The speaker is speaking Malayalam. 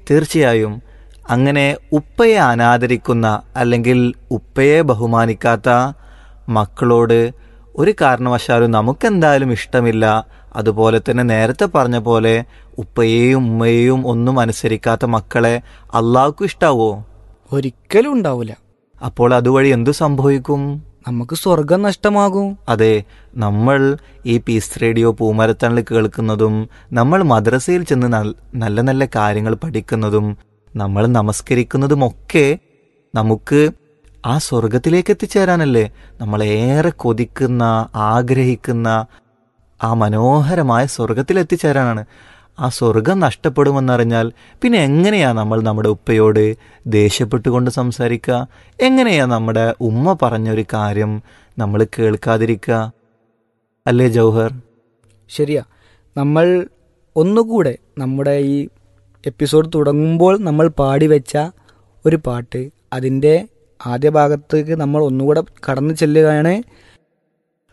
തീർച്ചയായും അങ്ങനെ ഉപ്പയെ അനാദരിക്കുന്ന അല്ലെങ്കിൽ ഉപ്പയെ ബഹുമാനിക്കാത്ത മക്കളോട് ഒരു കാരണവശാലും നമുക്കെന്തായാലും ഇഷ്ടമില്ല അതുപോലെ തന്നെ നേരത്തെ പറഞ്ഞ പോലെ ഉപ്പയെയും ഉമ്മയെയും ഒന്നും അനുസരിക്കാത്ത മക്കളെ അള്ളാഹ്ക്കും ഇഷ്ടാവോ ഒരിക്കലും ഉണ്ടാവില്ല അപ്പോൾ അതുവഴി എന്തു സംഭവിക്കും നമുക്ക് സ്വർഗം നഷ്ടമാകും അതെ നമ്മൾ ഈ പീസ് റേഡിയോ പൂമരത്തണിൽ കേൾക്കുന്നതും നമ്മൾ മദ്രസയിൽ ചെന്ന് നൽ- നല്ല നല്ല കാര്യങ്ങൾ പഠിക്കുന്നതും നമ്മൾ നമസ്കരിക്കുന്നതുമൊക്കെ നമുക്ക് ആ സ്വർഗത്തിലേക്ക് എത്തിച്ചേരാനല്ലേ നമ്മളേറെ കൊതിക്കുന്ന ആഗ്രഹിക്കുന്ന ആ മനോഹരമായ സ്വർഗത്തിൽ എത്തിച്ചേരാനാണ് ആ സ്വർഗം നഷ്ടപ്പെടുമെന്നറിഞ്ഞാൽ പിന്നെ എങ്ങനെയാ നമ്മൾ നമ്മുടെ ഉപ്പയോട് ദേഷ്യപ്പെട്ടുകൊണ്ട് സംസാരിക്കുക എങ്ങനെയാ നമ്മുടെ ഉമ്മ പറഞ്ഞൊരു കാര്യം നമ്മൾ കേൾക്കാതിരിക്കുക അല്ലേ ജൗഹർ ശരിയാ നമ്മൾ ഒന്നുകൂടെ നമ്മുടെ ഈ എപ്പിസോഡ് തുടങ്ങുമ്പോൾ നമ്മൾ പാടി വെച്ച ഒരു പാട്ട് അതിൻ്റെ ആദ്യ ഭാഗത്തേക്ക് നമ്മൾ ഒന്നുകൂടെ കടന്നു ചെല്ലുകയാണ്